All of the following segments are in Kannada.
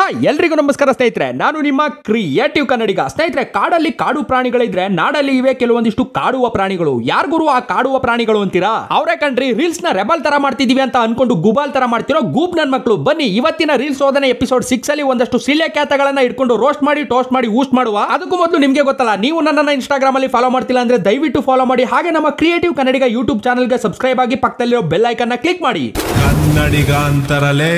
ಎಲ್ರಿಗೂ ನಮಸ್ಕಾರ ಸ್ನೇಹಿತರೆ ನಾನು ನಿಮ್ಮ ಕ್ರಿಯೇಟಿವ್ ಕನ್ನಡಿಗ ಸ್ನೇಹಿತರೆ ಕಾಡಲ್ಲಿ ಕಾಡು ಪ್ರಾಣಿಗಳಿದ್ರೆ ನಾಡಲ್ಲಿ ಇವೆ ಕೆಲವೊಂದಿಷ್ಟು ಕಾಡುವ ಪ್ರಾಣಿಗಳು ಯಾರ್ ಗುರು ಆ ಕಾಡುವ ಪ್ರಾಣಿಗಳು ಅಂತೀರಾ ಅವರೇ ಕಣ್ರಿ ರೀಲ್ಸ್ ನ ರೆಬಲ್ ತರ ಮಾಡ್ತಿದೀವಿ ಅಂತ ಅನ್ಕೊಂಡು ಗುಬಾಲ್ ತರ ಮಾಡ್ತಿರೋ ಗೂಬ್ ನನ್ ಮಕ್ಕಳು ಬನ್ನಿ ಇವತ್ತಿನ ರೀಲ್ಸ್ ಓದನೆ ಎಪಿಸೋಡ್ ಸಿಕ್ಸ್ ಅಲ್ಲಿ ಒಂದಷ್ಟು ಸಿಲೆ ಖ್ಯಾತಗಳನ್ನ ಇಟ್ಕೊಂಡು ರೋಸ್ಟ್ ಮಾಡಿ ಟೋಸ್ಟ್ ಮಾಡಿ ಊಸ್ಟ್ ಮಾಡುವ ಅದಕ್ಕೂ ಮೊದಲು ನಿಮ್ಗೆ ಗೊತ್ತಲ್ಲ ನೀವು ನನ್ನನ್ನ ಇನ್ಸ್ಟಾಗ್ರಾಮ್ ಅಲ್ಲಿ ಫಾಲೋ ಮಾಡ್ತಿಲ್ಲ ಅಂದ್ರೆ ದಯವಿಟ್ಟು ಫಾಲೋ ಮಾಡಿ ಹಾಗೆ ನಮ್ಮ ಕ್ರಿಯೇಟಿವ್ ಕನ್ನಡಿಗ ಯೂಟ್ಯೂಬ್ ಚಾನಲ್ಗೆ ಸಬ್ಸ್ಕ್ರೈಬ್ ಆಗಿ ಪಕ್ಕದಲ್ಲಿರೋ ಬೆಲ್ ಐಕನ್ ನ ಕ್ಲಿಕ್ ಮಾಡಿ ಕನ್ನಡಿಗಾಂತರಲೇ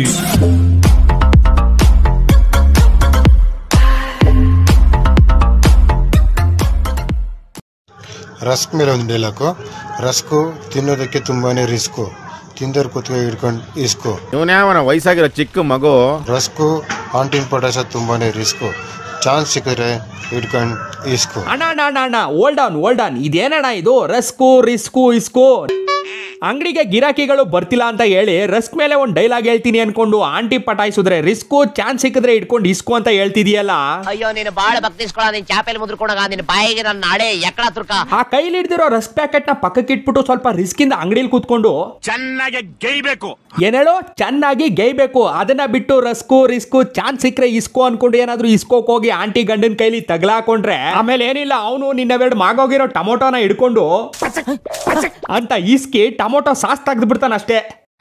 ರಸ್ಕ್ ಮೇಲೆ ಒಂದು ಡೈಲಾಕು ರಸ್ಕು ತಿನ್ನೋದಕ್ಕೆ ತುಂಬಾನೇ ರಿಸ್ಕು ತಿಂದರ್ ಕುತ್ತಿಗೆ ಹಿಡ್ಕೊಂಡು ಇಸ್ಕು ಇವನ್ಯಾವನ ವಯಸ್ಸಾಗಿರೋ ಚಿಕ್ಕ ಮಗು ರಸ್ಕು ಆಂಟಿನ್ ಪಟಾಸ ತುಂಬಾನೇ ರಿಸ್ಕು ಚಾನ್ಸ್ ಸಿಕ್ಕಿದ್ರೆ ಹಿಡ್ಕೊಂಡು ಇಸ್ಕು ಅಣ್ಣ ಅಣ್ಣ ಅಣ್ಣ ಅಣ್ಣ ಓಲ್ಡ್ ಆನ್ ಓಲ್ಡ್ ಆನ್ ಇದೇನಣ್ಣ ಇದು ರಸ್ಕು ರಿಸ್ಕು ಇಸ್ಕು ಅಂಗಡಿಗೆ ಗಿರಾಕಿಗಳು ಬರ್ತಿಲ್ಲ ಅಂತ ಹೇಳಿ ರಸ್ಕ್ ಮೇಲೆ ಒಂದು ಡೈಲಾಗ್ ಹೇಳ್ತೀನಿ ಅನ್ಕೊಂಡು ಆಂಟಿ ಪಟಾಯಿಸಿದ್ರೆ ರಿಸ್ಕು ಚಾನ್ಸ್ ಸಿಕ್ಕಿದ್ರೆ ಇಟ್ಕೊಂಡು ಇಸ್ಕು ಅಂತ ಹೇಳ್ತಿದೀಯಲ್ಲ ಅಯ್ಯೋ ನೀನು ಬಾಳ ಭಕ್ತಿಸ್ಕೊಳ ನೀನ್ ಚಾಪೆಲ್ ಮುದ್ರಕೊಂಡಾಗ ನಿನ್ನ ಬಾಯಿಗೆ ನನ್ನ ನಾಡೆ ಎಕ್ಕಡ ತುರ್ಕ ಆ ಕೈಲಿ ಹಿಡ್ದಿರೋ ರಸ್ಕ್ ಪ್ಯಾಕೆಟ್ ನ ಪಕ್ಕಕ್ಕೆ ಇಟ್ಬಿಟ್ಟು ಸ್ವಲ್ಪ ರಿಸ್ಕ್ ಇಂದ ಅಂಗಡಿಲಿ ಕೂತ್ಕೊಂಡು ಚೆನ್ನಾಗಿ ಗೈಬೇಕು ಏನೇಳೋ ಚೆನ್ನಾಗಿ ಗೈಬೇಕು ಅದನ್ನ ಬಿಟ್ಟು ರಸ್ಕು ರಿಸ್ಕು ಚಾನ್ಸ್ ಸಿಕ್ಕರೆ ಇಸ್ಕೋ ಅನ್ಕೊಂಡು ಏನಾದ್ರೂ ಇಸ್ಕೋಕ್ ಹೋಗಿ ಆಂಟಿ ಗಂಡನ ಕೈಲಿ ತಗ್ಲಾಕೊಂಡ್ರೆ ಆಮೇಲೆ ಏನಿಲ್ಲ ಅವನು ನಿನ್ನೆರಡು ಮಾಗೋಗಿರೋ ಟೊಮೊಟೊನ ಹಿಡ್ಕೊಂಡು ಅಂತ ಇಸ್ಕಿ ಟೊಮೊಟೊ ಸಾಸ್ ತೆಗ್ದು ಬಿಡ್ತಾನ ಅಷ್ಟೇ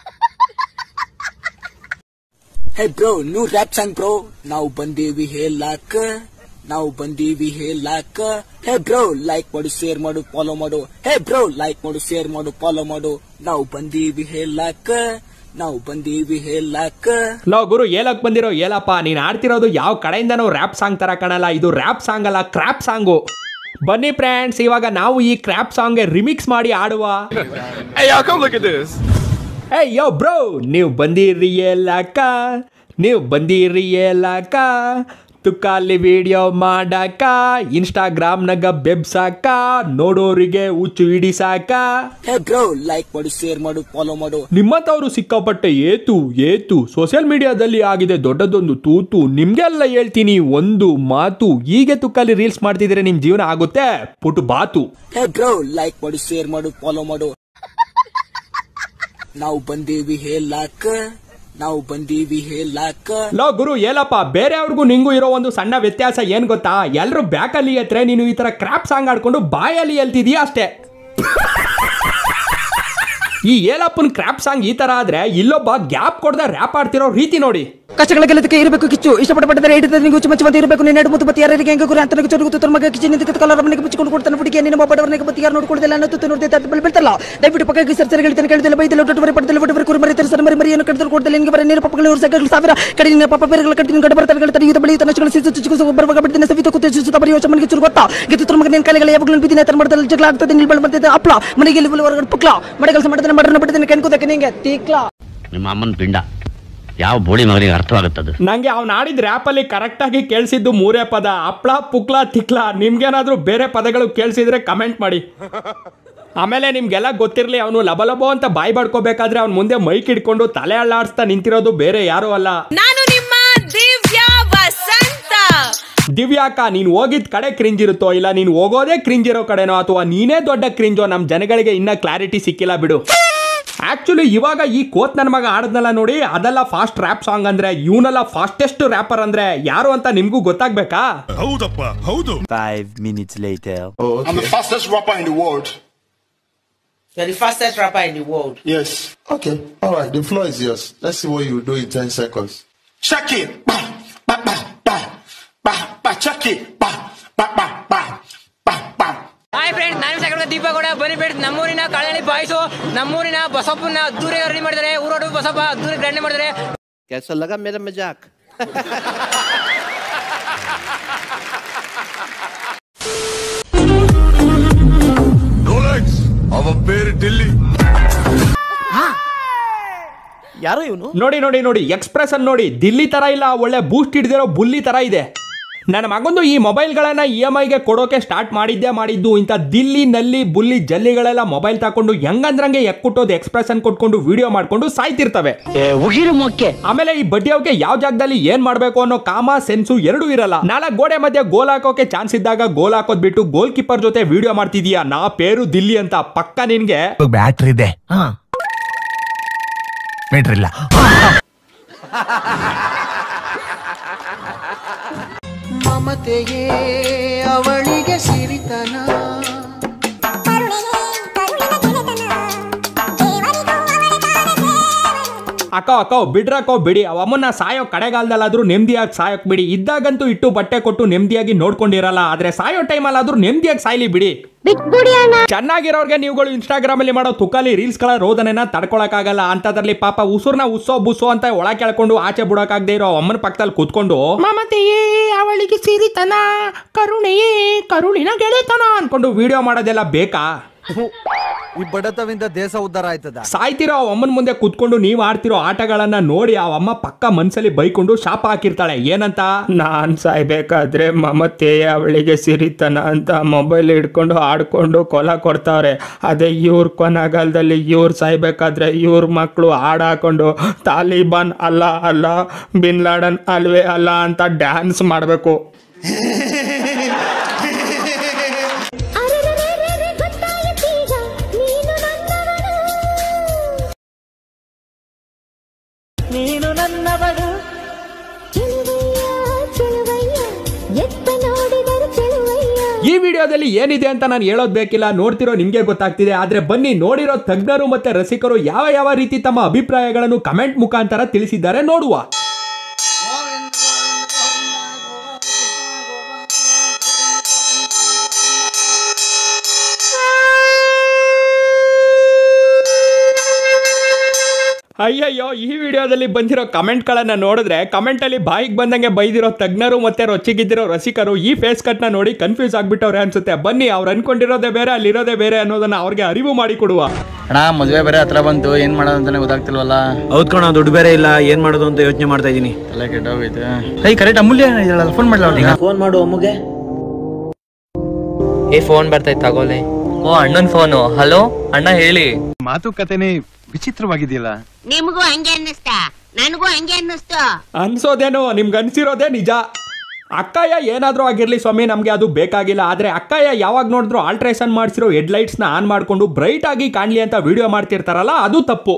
hey bro new rap song bro ನಾವು ಬಂದೀವಿ ಹೇಳಾಕ ನಾವು ಬಂದೀವಿ ಹೇಳಾಕ ಹೇ ಬ್ರೋ ಲೈಕ್ ಮಾಡು ಶೇರ್ ಮಾಡು ಫಾಲೋ ಮಾಡು ಹೇ ಬ್ರೋ ಲೈಕ್ ಮಾಡು ಶೇರ್ ಮಾಡು ಫಾಲೋ ಮಾಡು ನಾವು ಬಂದೀವಿ ಹೇಳಾಕ ನಾವು ಬಂದೀವಿ ಹೇಳಾಕ ಲೋ ಗುರು ಏಲಕ್ ಬಂದಿರೋ ಏಲಪ್ಪ ನೀನ್ ಆಡ್ತಿರೋದು ಯಾವ ಕಡೆಯಿಂದನೂ ರ್ಯಾಪ್ ಸಾಂಗ್ ತರ ಕಾಣಲ್ಲ ಇದು ರ್ಯಾಪ್ ಸಾಂಗ್ ಅಲ್ಲ ಕ್ರಾಪ್ ಸಾಂಗು ಬನ್ನಿ ಫ್ರೆಂಡ್ಸ್ ಇವಾಗ ನಾವು ಈ ಕ್ರಾಪ್ ಸಾಂಗ್ಗೆ ರಿಮಿಕ್ಸ್ ಮಾಡಿ ಆಡುವ Hey, y'all, come look at this. ಏ ಯೋ ಬ್ರೋ ನೀವು ಬಂದಿರಿ ಏಲಕ್ಕ ನೀವು ಬಂದಿರಿ ಏಲಕ್ಕ ತುಕಾಲಿ ವಿಡಿಯೋ ಮಾಡಾಕ ಇನ್ಸ್ಟಾಗ್ರಾಮ್ನಾಗ ಬೆಬ್ಸಾಕ ನೋಡೋರಿಗೆ ಹುಚ್ಚು ಹಿಡಿಸಾಕ ಹೇ ಬ್ರೋ ಲೈಕ್ ಮಾಡು ಶೇರ್ ಮಾಡು ಫಾಲೋ ಮಾಡು ನಿಮ್ಮಂತವ್ರು ಸಿಕ್ಕಾಪಟ್ಟೆ ಏತು ಏತು ಸೋಷಿಯಲ್ ಮೀಡಿಯಾದಲ್ಲಿ ಆಗಿದೆ ದೊಡ್ಡದೊಂದು ತೂತು ನಿಮ್ಗೆಲ್ಲ ಹೇಳ್ತೀನಿ ಒಂದು ಮಾತು ಹೀಗೆ ತುಕ್ಕಲ್ಲಿ ರೀಲ್ಸ್ ಮಾಡ್ತಿದ್ರೆ ನಿಮ್ ಜೀವನ ಆಗುತ್ತೆ ಪುಟು ಬಾತು ಹೇ ಬ್ರೋ ಲೈಕ್ ಮಾಡು ಶೇರ್ ಮಾಡು ಫಾಲೋ ಮಾಡು ನಾವು ಬಂದೀವಿ ಹೇಳಾಕ ನಾವು ಬಂದೀವಿ ಹೇಳಾಕ ಲೋ ಗುರು ಏನಪ್ಪ ಬೇರೆಯವ್ರಿಗೂ ನಿಂಗೂ ಇರೋ ಒಂದು ಸಣ್ಣ ವ್ಯತ್ಯಾಸ ಏನ್ ಗೊತ್ತಾ ಎಲ್ರು ಬ್ಯಾಕಲ್ಲಿ ಎತ್ರೆ ನೀನು ಈ ತರ ಕ್ರಾಪ್ ಸಾಂಗ್ ಆಡ್ಕೊಂಡು ಬಾಯಲ್ಲಿ ಎಲ್ತಿದೀಯ ಅಷ್ಟೇ ಈ ಏಲಪ್ಪನ್ ಕ್ರಾಪ್ ಸಾಂಗ್ ಈ ತರ ಆದ್ರೆ ಇಲ್ಲೊಬ್ಬ ಗ್ಯಾಪ್ ಕೊಡದೆ ರ್ಯಾಪ್ ಆಡ್ತಿರೋ ರೀತಿ ನೋಡಿ ಕಷ್ಟಗಳ ಗೆಲ್ಲದಕ್ಕೆ ಇರಬೇಕು ಕಿಚ್ಚು ಇಷ್ಟಪಟ್ಟ ಪಟ್ಟದರೆ ಹಿಡಿದ ನೀವು ಚುಚ್ಚ ಮತ್ತೆ ಇರಬೇಕು ನಿನ್ನ ಮದ್ದು ಬತ್ತಿ ಯಾರಿಗೆ ಹೆಂಗ ಗುರು ಅಂತ ಚೊರುಗು ತುತ್ತರ ಮಗ ಕಿಚ್ಚಿ ನಿಂತ ಕಲರ್ ಮನೆಗೆ ಬಿಚ್ಚಿಕೊಂಡು ಕೊಡ್ತಾನೆ ಹುಡುಗಿ ನಿನ್ನ ಬಡವರನಿಗೆ ಬತ್ತಿ ಯಾರು ನೋಡ್ಕೊಳ್ದಿಲ್ಲ ಅನ್ನೋ ತುತ್ತು ನೋಡ್ದೆ ತಟ್ಟು ಬಲ್ ಬೀಳ್ತಲ್ಲ ದಯವಿಟ್ಟು ಪಕ್ಕಕ್ಕೆ ಸರ್ ಸರ್ ಹೇಳ್ತಾನೆ ಕೇಳಿದಿಲ್ಲ ಬೈದಿಲ್ಲ ಒಟ್ಟು ಪಡೆದಿಲ್ಲ ಒಟ್ಟು ಕುರಿ ಮರಿ ತರಿಸಲು ಮರಿ ಮರಿಯನ್ನು ಕಡಿದ್ರು ಕೊಡ್ದಿಲ್ಲ ನಿನಗೆ ಬರ ನೀರು ಪಪ್ಪಗಳು ಸಗಗಳು ಸಾವಿರ ಕಡೆ ನಿನ್ನ ಪಪ್ಪ ಬೇರೆಗಳ ಕಟ್ಟಿ ಗಡ ಬರ್ತಾರೆ ಹೇಳ್ತಾರೆ ಇದು ಬಳಿ ತನಗಳು ಸಿಚ್ಚು ಚಿಕ್ಕ ಬರುವಾಗ ಬಿಡ್ತೀನಿ ಸವಿತ ಕೂತು ಸುತ್ತ ಬರೀ ಯೋಚನೆ ಮನೆಗೆ ಚುರು ಗೊತ್ತಾ ಗಿತ್ತು ತುರ್ಮಗ ನಿನ್ನ ಕಲೆಗಳ ಯಾವಾಗಲೂ ಬಿದ್ದಿನ ತರ ಮಾಡ್ತಾರೆ ಜಗಳ ಆಗ್ತದೆ ನಿಲ್ ಬಳ ಬರ್ತಿದ್ದೆ ಅಪ್ಲ ಮನೆಗೆ ಇಲ್ಲಿ ಹೊರಗಡೆ ಪುಕ್ಲ ಮಳೆ ಕೆಲಸ ಮಾಡ್ತಾನೆ ಮಾಡ್ರನ್ನ ಬಿಡ್ತೀನಿ ಕೆಣ್ಕೋದಕ್ಕೆ ನಿಂಗೆ ತೀಕ್ಲಾ ನಿಮ್ಮ ಅಮ್ಮನ ಪಿಂಡ ಯಾವ ಬೋಳಿ ಮಗನಿಗೆ ಅರ್ಥವಾಗುತ್ತದು ನಂಗೆ ಅವ್ನು ಆಡಿದ ರ್ಯಾಪಲ್ಲಿ ಕರೆಕ್ಟಾಗಿ ಕೇಳಿಸಿದ್ದು ಮೂರೇ ಪದ ಅಪ್ಳ ಪುಕ್ಲ ತಿಕ್ಲ ನಿಮ್ಗೇನಾದ್ರೂ ಬೇರೆ ಪದಗಳು ಕೇಳಿಸಿದ್ರೆ ಕಮೆಂಟ್ ಮಾಡಿ ಆಮೇಲೆ ನಿಮ್ಗೆಲ್ಲ ಗೊತ್ತಿರಲಿ ಅವನು ಲಬಲಬೋ ಅಂತ ಬಾಯಿ ಬಡ್ಕೋಬೇಕಾದ್ರೆ ಅವ್ನ ಮುಂದೆ ಮೈಕ್ ಹಿಡ್ಕೊಂಡು ತಲೆ ಅಳ್ಳಾಡಿಸ್ತಾ ನಿಂತಿರೋದು ಬೇರೆ ಯಾರೂ ಅಲ್ಲ ನಾನು ನಿಮ್ಮ ದಿವ್ಯಾ ವಸಂತ ದಿವ್ಯಾಕ ನೀನು ಹೋಗಿದ್ ಕಡೆ ಕ್ರಿಂಜ್ ಇರುತ್ತೋ ಇಲ್ಲ ನೀನು ಹೋಗೋದೇ ಕ್ರಿಂಜ್ ಇರೋ ಕಡೆನೋ ಅಥವಾ ನೀನೇ ದೊಡ್ಡ ಕ್ರಿಂಜೋ ನಮ್ಮ ಜನಗಳಿಗೆ ಇನ್ನ ಕ್ಲಾರಿಟಿ ಸಿಕ್ಕಿಲ್ಲ ಬಿಡು ಆಕ್ಚುಲಿ ಇವಾಗ ಈ ಕೋತ್ ನನ್ನ ಮಗ ಆಡದ್ನಲ್ಲ ನೋಡಿ ಅದೆಲ್ಲ ಫಾಸ್ಟ್ ರ್ಯಾಪ್ ಸಾಂಗ್ ಅಂದ್ರೆ ಇವನೆಲ್ಲ ಫಾಸ್ಟೆಸ್ಟ್ ರ್ಯಾಪರ್ ಅಂದ್ರೆ ಯಾರು ಅಂತ ನಿಮ್ಗೂ ಗೊತ್ತಾಗ್ಬೇಕಾ ಹೌದಪ್ಪ ಹೌದು I'm the fastest rapper in the world. You're the fastest rapper in the world. Yes. Okay, all right. The floor is yours. Let's see what you do in 10 seconds. Check it. Bah, bah, bah, bah, bah, bah, check it. Bah, bah, bah, bah, bah, bah. Hi friend ನಾನು ಸಕಲ ದೀಪ ಕೂಡ ಬನ್ನಿ ಫ್ರೆಂಡ್ ನಮ್ಮೂರಿನ ಕಾಳಣಿ ಬಾಯ್ಸು ನಮ್ಮೂರಿನ ಬಸಪ್ಪನ ಅದ್ದೂರಿ ರೆಡಿ ಮಾಡಿದ್ದಾರೆ ಊರೋಡು ಬಸಪ್ಪ ಅದ್ದೂರಿ ಗ್ರ್ಯಾಂಡ್ ಮಾಡಿದ್ದಾರೆ कैसा लगा मेरा मजाक ರೋಲೆಕ್ಸ್ ಅವ ಬೇರೆ ಡೆಲ್ಲಿ ಯಾರೋ ಇವನು ನೋಡಿ ನೋಡಿ ನೋಡಿ ಎಕ್ಸ್ಪ್ರೆಸ್ ಅನ್ನು ನೋಡಿ ದಿಲ್ಲಿ ತರ ಇಲ್ಲ ಒಳ್ಳೆ ಬೂಸ್ಟ್ ಹಿಡ್ದಿರೋ ಬುಲ್ಲಿ ತರ ಇದೆ ನನ್ನ ಮಗಂದು ಈ ಮೊಬೈಲ್ಗಳನ್ನ ಇ ಎಮ್ ಐಗೆ ಕೊಡೋಕೆ ಸ್ಟಾರ್ಟ್ ಮಾಡಿದ್ದೇ ಮಾಡಿದ್ದು ಇಂಥ ದಿಲ್ಲಿ ನಲ್ಲಿ ಬುಲ್ಲಿ ಜಲ್ಲಿಗಳೆಲ್ಲ ಮೊಬೈಲ್ ತಕೊಂಡು ಹೆಂಗಂದ್ರಂಗೆ ಎಕ್ಕುಟ್ಟೋದು ಎಕ್ಸ್ಪ್ರೆಸ್ ಅನ್ ಕೊಟ್ಕೊಂಡು ವಿಡಿಯೋ ಮಾಡ್ಕೊಂಡು ಸಾಯ್ತಿರ್ತವೆ ಆಮೇಲೆ ಈ ಬಡ್ಡಿಯವಕ್ಕೆ ಯಾವ ಜಾಗದಲ್ಲಿ ಏನ್ ಮಾಡ್ಬೇಕು ಅನ್ನೋ ಕಾಮ ಸೆನ್ಸು ಎರಡೂ ಇರಲ್ಲ ನಾಲ್ಕು ಗೋಡೆ ಮಧ್ಯೆ ಗೋಲ್ ಹಾಕೋಕೆ ಚಾನ್ಸ್ ಇದ್ದಾಗ ಗೋಲ್ ಹಾಕೋದ್ ಬಿಟ್ಟು ಗೋಲ್ ಕೀಪರ್ ಜೊತೆ ವಿಡಿಯೋ ಮಾಡ್ತಿದೀಯಾ ನಾ ಪೇರು ದಿಲ್ಲಿ ಅಂತ ಪಕ್ಕ ನಿನ್ಗೆ ಬ್ಯಾಟ್ರಿ ಇದೆ ಮೀಟರ್ ಇಲ್ಲ ಮಮತೆಯೇ ಅವಳಿಗೆ ಸಿರಿತನ ಅಕ್ಕ ಅಕ್ಕ ಬಿಡ್ರಕ್ಕೋ ಬಿಡಿ ಅವ ಅಮ್ಮನ್ನ ಸಾಯೋ ಕಡೆಗಾಲದಲ್ಲಾದ್ರೂ ನೆಮ್ಮದಿಯಾಗಿ ಸಾಯೋಕ್ ಬಿಡಿ ಇದ್ದಾಗಂತೂ ಇಟ್ಟು ಬಟ್ಟೆ ಕೊಟ್ಟು ನೆಮ್ಮದಿಯಾಗಿ ನೋಡ್ಕೊಂಡಿರಲ್ಲ ಆದ್ರೆ ಸಾಯೋ ಟೈಮಲ್ಲಾದ್ರೂ ನೆಮ್ಮದಿಯಾಗಿ ಸಾಯ್ಲಿ ಬಿಡಿ ಚೆನ್ನಾಗಿರೋರ್ಗೆ ನೀವುಗಳು ಇನ್ಸ್ಟಾಗ್ರಾಮ್ ಅಲ್ಲಿ ಮಾಡೋ ತುಕಾಲಿ ರೀಲ್ಸ್ ಗಳ ರೋದನೆನ ತಡ್ಕೊಳಕ್ಕಾಗಲ್ಲ ಅಂತದ್ರಲ್ಲಿ ಪಾಪ ಉಸುರ್ನ ಉಸ್ಸೋ ಬುಸ್ಸೋ ಅಂತ ಒಳ ಕೆಳ್ಕೊಂಡು ಆಚೆ ಬಿಡೋಕಾಗದೆ ಇರೋ ಅಮ್ಮನ ಪಕ್ಕದಲ್ಲಿ ಕೂತ್ಕೊಂಡು ಮಮತೆಯೇ ಅವಳಿಗೆ ಸಿರಿತನ ಕರುಣೆಯೇ ಕರುಳಿನ ಗೆಳೆತನ ಅನ್ಕೊಂಡು ವಿಡಿಯೋ ಮಾಡೋದೆಲ್ಲ ಬೇಕಾ ಈ ಬಡತವಿಂದ ದೇಶ ಉದ್ಧಾರ ಆಯ್ತದ ಸಾಯ್ತಿರೋ ಆ ಅಮ್ಮನ ಮುಂದೆ ಕುತ್ಕೊಂಡು ನೀವು ಆಡ್ತಿರೋ ಆಟಗಳನ್ನ ನೋಡಿ ಆ ಅಮ್ಮ ಪಕ್ಕ ಮನ್ಸಲ್ಲಿ ಬೈಕೊಂಡು ಶಾಪ ಹಾಕಿರ್ತಾಳೆ ಏನಂತ ನಾನ್ ಸಾಯ್ಬೇಕಾದ್ರೆ ಮಮತೆ ಅವಳಿಗೆ ಸಿರಿತನ ಅಂತ ಮೊಬೈಲ್ ಹಿಡ್ಕೊಂಡು ಆಡ್ಕೊಂಡು ಕೊಲ ಕೊಡ್ತಾವ್ರೆ ಅದೇ ಇವ್ರ ಕೊನೆಗಾಲದಲ್ಲಿ ಇವ್ರು ಸಾಯ್ಬೇಕಾದ್ರೆ ಇವ್ರ ಮಕ್ಕಳು ಹಾಡ್ ಹಾಕೊಂಡು ತಾಲಿಬಾನ್ ಅಲ್ಲ ಅಲ್ಲ ಬಿನ್ ಲಾಡನ್ ಅಲ್ವೇ ಅಲ್ಲ ಅಂತ ಡ್ಯಾನ್ಸ್ ಮಾಡಬೇಕು ನೀನು ನನ್ನವಳು ಈ ವಿಡಿಯೋದಲ್ಲಿ ಏನಿದೆ ಅಂತ ನಾನು ಹೇಳೋದ್ ಬೇಕಿಲ್ಲ ನೋಡ್ತಿರೋ ನಿಮ್ಗೆ ಗೊತ್ತಾಗ್ತಿದೆ ಆದ್ರೆ ಬನ್ನಿ ನೋಡಿರೋ ತಜ್ಞರು ಮತ್ತೆ ರಸಿಕರು ಯಾವ ಯಾವ ರೀತಿ ತಮ್ಮ ಅಭಿಪ್ರಾಯಗಳನ್ನು ಕಮೆಂಟ್ ಮುಖಾಂತರ ತಿಳಿಸಿದ್ದಾರೆ ನೋಡುವ ಅಯ್ಯಯ್ಯೋ ಈ ವಿಡಿಯೋದಲ್ಲಿ ಬಂದಿರೋ ಕಮೆಂಟ್ಗಳನ್ನ ನೋಡಿದ್ರೆ ಕಮೆಂಟಲ್ಲಿ ಬಾಯಿಗೆ ಬಂದಂಗೆ ಬೈದಿರೋ ತಜ್ಞರು ಮತ್ತೆ ರೊಚ್ಚಿಗಿದ್ದಿರೋ ರಸಿಕರು ಈ ಫೇಸ್ ಕಟ್ನ ನೋಡಿ ಕನ್ಫ್ಯೂಸ್ ಆಗ್ಬಿಟ್ಟವ್ರೆ ಅನ್ಸುತ್ತೆ ಬನ್ನಿ ಅವ್ರು ಅನ್ಕೊಂಡಿರೋದೇ ಬೇರೆ ಅಲ್ಲಿರೋದೇ ಬೇರೆ ಅನ್ನೋದನ್ನ ಅವ್ರಿಗೆ ಅರಿವು ಮಾಡಿ ಕೊಡುವ ಅಣ್ಣ ಮದುವೆ ಬೇರೆ ಹತ್ರ ಬಂತು ಏನ್ ಮಾಡೋದು ಅಂತಾನೆ ಗೊತ್ತಾಗ್ತಿಲ್ವಲ್ಲ ಹೌದ್ ಕಣ ದುಡ್ಡು ಬೇರೆ ಇಲ್ಲ ಏನ್ ಮಾಡೋದು ಅಂತ ಯೋಚನೆ ಮಾಡ್ತಾ ಇದೀನಿ ತಲೆ ಕೆಟ್ಟೋಗೈತೆ ಐ ಕರೆಕ್ಟ್ ಅಮೂಲ್ಯ ಇದ್ದಾಳಲ್ಲ ಫೋನ್ ಮಾಡ್ಲ ಅವ್ರಿಗೆ ಫೋನ್ ಮಾಡು ಅಮ್ಮಗೆ ಏ ಫೋನ್ ಬರ್ತೈತೆ ತಗೋಲೆ ಓ ಅಣ್ಣನ್ ಫೋನು ಹಲೋ ಅಣ್ಣ ಹೇಳಿ ಮಾತುಕತೆನೇ ವಿಚಿತ್ರವಾಗಿದೆಯಲ್ಲ ನಿಮಗೂ ಹಂಗೆ ಅನ್ನಿಸ್ತಾ ನನಗೂ ಹಂಗೆ ಅನ್ನಿಸ್ತು ಅನ್ಸೋದೇನೋ ನಿಮ್ಗೆ ಅನ್ಸಿರೋದೇ ನಿಜ ಅಕ್ಕಯ್ಯ ಏನಾದರೂ ಆಗಿರಲಿ ಸ್ವಾಮಿ ನಮಗೆ ಅದು ಬೇಕಾಗಿಲ್ಲ ಆದರೆ ಅಕ್ಕಯ್ಯ ಯಾವಾಗ ನೋಡಿದ್ರು ಆಲ್ಟ್ರೇಷನ್ ಮಾಡಿಸಿರೋ ಹೆಡ್ಲೈಟ್ಸ್ನ ಆನ್ ಮಾಡಿಕೊಂಡು ಬ್ರೈಟ್ ಆಗಿ ಕಾಣಲಿ ಅಂತ ವಿಡಿಯೋ ಮಾಡ್ತಿರ್ತಾರಲ್ಲ ಅದು ತಪ್ಪು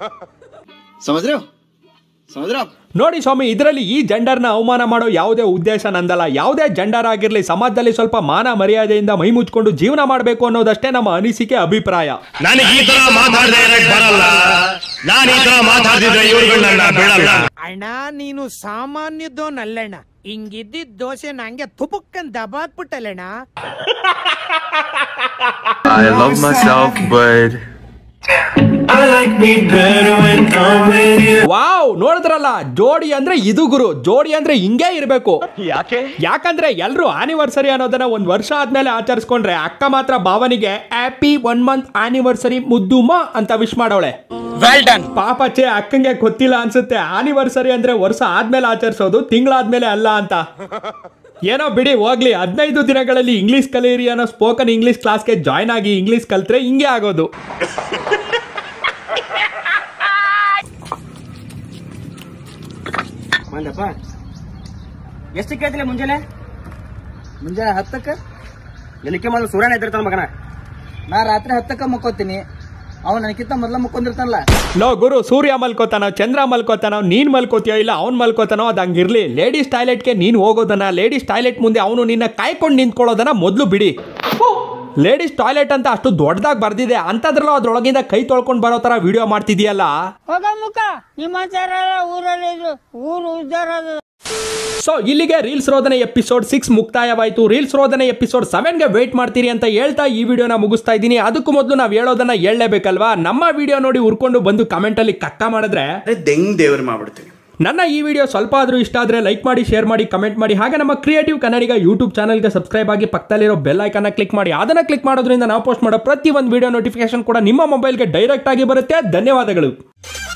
ನೋಡಿ ಸ್ವಾಮಿ ಇದರಲ್ಲಿ ಈ ಜೆಂಡರ್ನ ಅವಮಾನ ಮಾಡೋ ಯಾವುದೇ ಉದ್ದೇಶ ನಂದಲ್ಲ ಯಾವುದೇ ಜೆಂಡರ್ ಆಗಿರಲಿ ಸಮಾಜದಲ್ಲಿ ಸ್ವಲ್ಪ ಮಾನ ಮರ್ಯಾದೆಯಿಂದ ಮೈ ಮುಚ್ಕೊಂಡು ಜೀವನ ಮಾಡಬೇಕು ಅನ್ನೋದಷ್ಟೇ ನಮ್ಮ ಅನಿಸಿಕೆ ಅಭಿಪ್ರಾಯ ನನಗೆ ಈ ತರ ಮಾತಾಡದೆ ಇರಕ್ ಬರಲ್ಲ ನಾನು ಈ ತರ ಮಾತಾಡ್ತಿದ್ರೆ ಇವ್ರುಗಳನ್ನ ಬಿಡಲ್ಲ ಅಣ್ಣ ನೀನು ಸಾಮಾನ್ಯದೋನಲ್ಲಣ್ಣ ಹಿಂಗಿದ್ದಿದ್ ದೋಸೆ ನಂಗೆ ತುಪುಕ್ಕನ್ ದಬಾಕ್ಬಿಟ್ಟಲ್ಲಣ್ಣ I love myself, but wow ನೋಡಿದ್ರಲ್ಲ ಜೋಡಿ ಅಂದ್ರೆ ಇದು ಗುರು ಜೋಡಿ ಅಂದ್ರೆ ಹಿಂಗೆ ಇರಬೇಕು ಯಾಕೆ ಯಾಕಂದ್ರೆ ಎಲ್ರು ಆನಿವರ್ಸರಿ ಅನ್ನೋದನ್ನ ಒಂದ್ ವರ್ಷ ಆದ್ಮೇಲೆ ಆಚರಿಸ್ಕೊಂಡ್ರೆ ಅಕ್ಕ ಮಾತ್ರ ಭಾವನಿಗೆ ಹ್ಯಾಪಿ ಒನ್ ಮಂತ್ ಆನಿವರ್ಸರಿ ಮುದ್ದುಮ ಅಂತ ವಿಶ್ ಮಾಡವಳೆ ವೆಲ್ ಡನ್ ಪಾಪಚ್ಚೆ ಅಕ್ಕಂಗೆ ಗೊತ್ತಿಲ್ಲ ಅನ್ಸುತ್ತೆ ಆನಿವರ್ಸರಿ ಅಂದ್ರೆ ವರ್ಷ ಆದ್ಮೇಲೆ ಆಚರಿಸೋದು ತಿಂಗಳಾದ್ಮೇಲೆ ಅಲ್ಲ ಅಂತ ಏನೋ ಬಿಡಿ ಹೋಗ್ಲಿ ಹದಿನೈದು ದಿನಗಳಲ್ಲಿ ಇಂಗ್ಲಿಷ್ ಕಲಿಯಿರಿ ಅನ್ನೋ ಸ್ಪೋಕನ್ ಇಂಗ್ಲಿಷ್ ಕ್ಲಾಸ್ಗೆ ಜಾಯ್ನ್ ಆಗಿ ಇಂಗ್ಲಿಷ್ ಕಲ್ತ್ರೆ ಹಿಂಗೆ ಆಗೋದು ಬಂದಪ್ಪ ಎಷ್ಟು ಕೇಳ್ತಿಲ್ಲ ಮುಂಜಾನೆ ಮುಂಜಾನೆ ಹತ್ತಕ್ಕ ಎಲ್ಲಿಕೆ ಮೊದಲು ಸೂರ್ಯನ ಎದ್ದಿರ್ತಾನ ಮಗನ ನಾ ರಾತ್ರಿ ಹತ್ತಕ್ಕ ಮಕ್ಕೋತೀನಿ ಅವ್ನು ನನಗಿಂತ ಮೊದ್ಲ ಮಕ್ಕೊಂಡಿರ್ತಾನಲ್ಲ ಲೋ ಗುರು ಸೂರ್ಯ ಮಲ್ಕೋತಾನೋ ಚಂದ್ರ ಮಲ್ಕೋತಾನೋ ನೀನ್ ಮಲ್ಕೋತೀಯೋ ಇಲ್ಲ ಅವ್ನ್ ಮಲ್ಕೋತಾನೋ ಅದು ಹಂಗಿರ್ಲಿ ಲೇಡೀಸ್ ಟಾಯ್ಲೆಟ್ಗೆ ನೀನ್ ಹೋಗೋದನ್ನ ಲೇಡೀಸ್ ಟಾಯ್ಲೆಟ್ ಮುಂದೆ ಅವನು ನಿನ್ನ ಕಾಯ್ಕೊಂಡು ನಿಂತ್ಕೊಳ್ಳೋದನ್ನ ಮೊದಲು ಬಿಡಿ ಲೇಡೀಸ್ ಟಾಯ್ಲೆಟ್ ಅಂತ ಅಷ್ಟು ದೊಡ್ಡದಾಗಿ ಬರ್ದಿದೆ ಅಂತದ್ರಲ್ಲೂ ಅದ್ರೊಳಗಿಂದ ಕೈ ತೊಳ್ಕೊಂಡು ಬರೋ ತರ ವಿಡಿಯೋ ಮಾಡ್ತಿದ್ಯಲ್ಲ ಹೋಗ ಮುಖ ನಿಮ್ಮ ಊರಲ್ಲಿ ಊರು ಉದ್ದಾರ ಸೊ ಇಲ್ಲಿಗೆ ರೀಲ್ಸ್ ರೋದನೆ ಎಪಿಸೋಡ್ ಸಿಕ್ಸ್ ಮುಕ್ತಾಯವಾಯಿತು ರೀಲ್ಸ್ ರೋದನೆ ಎಪಿಸೋಡ್ ಸೆವೆನ್ಗೆ ವೇಟ್ ಮಾಡ್ತೀರಿ ಅಂತ ಹೇಳ್ತಾ ಈ ವಿಡಿಯೋನ ಮುಗಿಸ್ತಾ ಇದ್ದೀನಿ ಅದಕ್ಕೂ ಮೊದಲು ನಾವು ಹೇಳೋದನ್ನ ಹೇಳಲೇಬೇಕಲ್ವಾ ನಮ್ಮ ವಿಡಿಯೋ ನೋಡಿ ಉರ್ಕೊಂಡು ಬಂದು ಕಮೆಂಟಲ್ಲಿ ಕಕ್ಕ ಮಾಡಿದ್ರೆ ದೆಂಗ್ ದೇವ್ರು ಮಾಡ್ಬಿಡ್ತೀನಿ ನನ್ನ ಈ ವಿಡಿಯೋ ಸ್ವಲ್ಪ ಆದರೂ ಇಷ್ಟ ಆದರೆ ಲೈಕ್ ಮಾಡಿ ಶೇರ್ ಮಾಡಿ ಕಮೆಂಟ್ ಮಾಡಿ ಹಾಗೆ ನಮ್ಮ ಕ್ರಿಯೇಟಿವ್ ಕನ್ನಡಿಗ ಯೂಟ್ಯೂಬ್ ಚಾನಲ್ಗೆ ಸಬ್ಸ್ಕ್ರೈಬ್ ಆಗಿ ಪಕ್ಕದಲ್ಲಿರೋ ಬೆಲ್ ಐಕನ್ನ ಕ್ಲಿಕ್ ಮಾಡಿ ಅದನ್ನು ಕ್ಲಿಕ್ ಮಾಡೋದ್ರಿಂದ ನಾವು ಪೋಸ್ಟ್ ಮಾಡೋ ಪ್ರತಿ ಒಂದು ವಿಡಿಯೋ ನೋಟಿಫಿಕೇಶನ್ ಕೂಡ ನಿಮ್ಮ ಮೊಬೈಲ್ಗೆ ಡೈರೆಕ್ಟ್ ಆಗಿ ಬರುತ್ತೆ ಧನ್ಯವಾದಗಳು